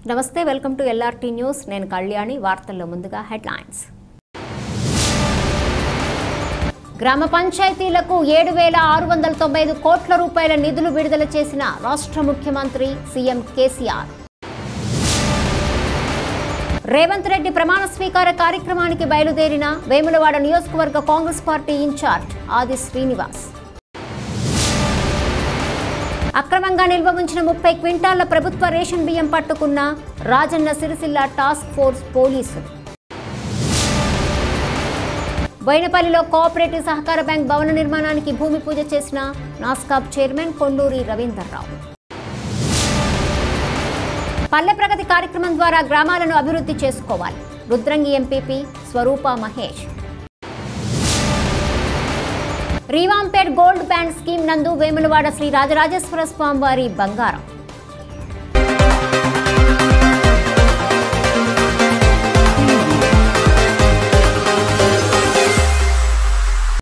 నమస్తే welcome to LRT news నేను కళ్యాణి వార్తల్లో ముందుగా హెడ్లైన్స్ గ్రామ పంచాయతీలకు ఏడు వేల ఆరు వందల తొంభై ఐదు కోట్ల రూపాయల నిధులు విడుదల చేసిన రాష్ట్ర ముఖ్యమంత్రి సీఎం కేసీఆర్ రేవంత్ రెడ్డి ప్రమాణ స్వీకార కార్యక్రమానికి బయలుదేరిన వేములవాడ నియోజకవర్గ కాంగ్రెస్ పార్టీ ఇన్ఛార్జ్ ఆది శ్రీనివాస్ అక్రమంగా నిల్వ ఉంచిన ముప్పై క్వింటాళ్ల ప్రభుత్వ రేషన్ బియ్యం పట్టుకున్న రాజన్న సిరిసిల్ల టాస్క్ ఫోర్స్ పోలీసులు బోయినపల్లిలో కోఆపరేటివ్ సహకార బ్యాంక్ భవన నిర్మాణానికి భూమి పూజ చేసిన నాస్కాబ్ చైర్మన్ కొండూరి రవీందర్రావు పల్లె ప్రగతి కార్యక్రమం ద్వారా గ్రామాలను అభివృద్ధి చేసుకోవాలి రుద్రంగి ఎంపీపీ స్వరూప మహేష్ రీవాంపేట్ గోల్డ్ బ్యాండ్ స్కీమ్ నందు వేములవాడ శ్రీ రాజరాజేశ్వర స్వామివారి బంగారం